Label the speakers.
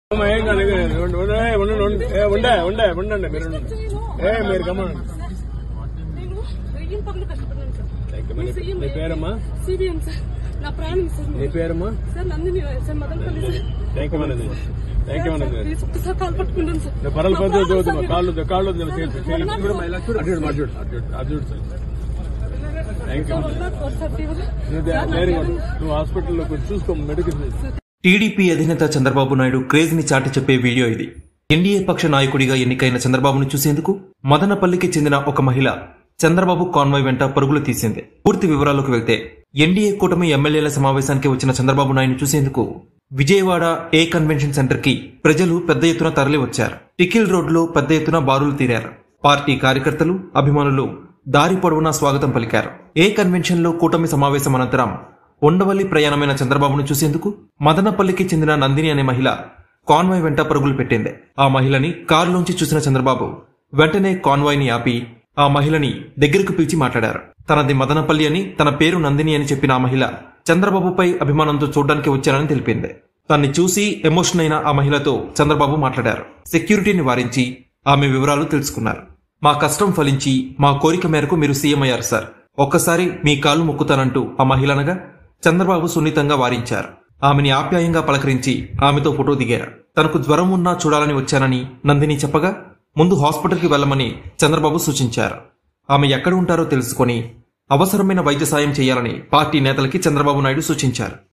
Speaker 1: అమ్మ, ఏం కాదు, ఏం కాదు. ఉండు, ఉండు, ఏ, ఉండండి, ఉండండి. ఏ, ఉండే ఉండే ఉండండి మీరు ఉండండి. ఏ మీరు గమనం
Speaker 2: నేను వెయ్యి పనులు కష్టపడ్డాను సార్
Speaker 1: థాంక్యూ. మీ-
Speaker 2: సీఎం
Speaker 1: మీ పేరమ్మా
Speaker 2: సిబిఎం సార్ నా ప్రాణం సార్
Speaker 1: నీ పేరమ్మా
Speaker 2: sir Nandini sir Madanapalle sir
Speaker 1: thank you మనది థ్యాంక్ యూ మనది
Speaker 2: ప్లీజ్ ఒక్కసారి కాల్ పట్టుకుంటాను సార్
Speaker 1: నువ్వు పరల
Speaker 2: నా
Speaker 1: పద్ధతి
Speaker 2: ప్రాణం
Speaker 1: చదువుతున్నా
Speaker 2: సార్
Speaker 1: కాళ్ళు కాళ్ళు వద్దు, చేయి, చేయి.
Speaker 2: వన్ నాట్
Speaker 1: చూడు,
Speaker 2: ఫోర్.
Speaker 1: అటు చూడు, అటు చూడు, అటు చూడు, అటు చూడు sir thank you
Speaker 2: sir one naught four sir fever.
Speaker 1: నువ్వు
Speaker 2: సార్, నా
Speaker 1: వెరీ
Speaker 2: ప్రాణం-
Speaker 1: గుడ్ నువ్వు హాస్పిటల్లో కొంచెం చూసుకో మెడికల్
Speaker 3: టీడీపీ అధినేత చంద్రబాబు నాయుడు క్రేజ్ ని చాటి చెప్పే వీడియో ఇది ఎన్డీఏ పక్ష నాయకుడిగా ఎన్నికైన చంద్రబాబును చూసేందుకు మదనపల్లికి చెందిన ఒక మహిళ చంద్రబాబు కాన్వాయ్ వెంట పరుగులు తీసింది పూర్తి వివరాలకు వెళ్తే ఎన్డీఏ కూటమి ఎమ్మెల్యేల సమావేశానికి వచ్చిన చంద్రబాబు నాయుడు చూసేందుకు విజయవాడ ఏ కన్వెన్షన్ సెంటర్ కి ప్రజలు పెద్ద ఎత్తున తరలి వచ్చారు టికిల్ రోడ్లో పెద్ద ఎత్తున బారులు తీరారు పార్టీ కార్యకర్తలు అభిమానులు దారి పొడవునా స్వాగతం పలికారు ఏ కన్వెన్షన్ లో కూటమి సమావేశం అనంతరం ఉండవల్లి ప్రయాణమైన చంద్రబాబును చూసేందుకు మదనపల్లికి చెందిన నందిని అనే మహిళ కాన్వాయ్ వెంట పరుగులు పెట్టింది ఆ మహిళని కారులోంచి చూసిన చంద్రబాబు వెంటనే కాన్వాయ్ ని ఆపి ఆ మహిళని దగ్గరకు పిలిచి మాట్లాడారు తనది మదనపల్లి అని తన పేరు నందిని అని చెప్పిన ఆ మహిళ చంద్రబాబుపై అభిమానంతో చూడడానికి వచ్చానని తెలిపింది తన్ని చూసి ఎమోషన్ అయిన ఆ మహిళతో చంద్రబాబు మాట్లాడారు సెక్యూరిటీని వారించి ఆమె వివరాలు తెలుసుకున్నారు మా కష్టం ఫలించి మా కోరిక మేరకు మీరు సీఎం అయ్యారు సార్ ఒక్కసారి మీ కాళ్ళు మొక్కుతానంటూ ఆ మహిళ అనగా చంద్రబాబు సున్నితంగా వారించారు ఆమెని ఆప్యాయంగా పలకరించి ఆమెతో ఫోటో దిగారు తనకు జ్వరం ఉన్నా చూడాలని వచ్చానని నందిని చెప్పగా ముందు హాస్పిటల్కి వెళ్ళమని చంద్రబాబు సూచించారు ఆమె ఎక్కడ ఉంటారో తెలుసుకొని అవసరమైన వైద్య సాయం చేయాలని పార్టీ నేతలకి చంద్రబాబు నాయుడు సూచించారు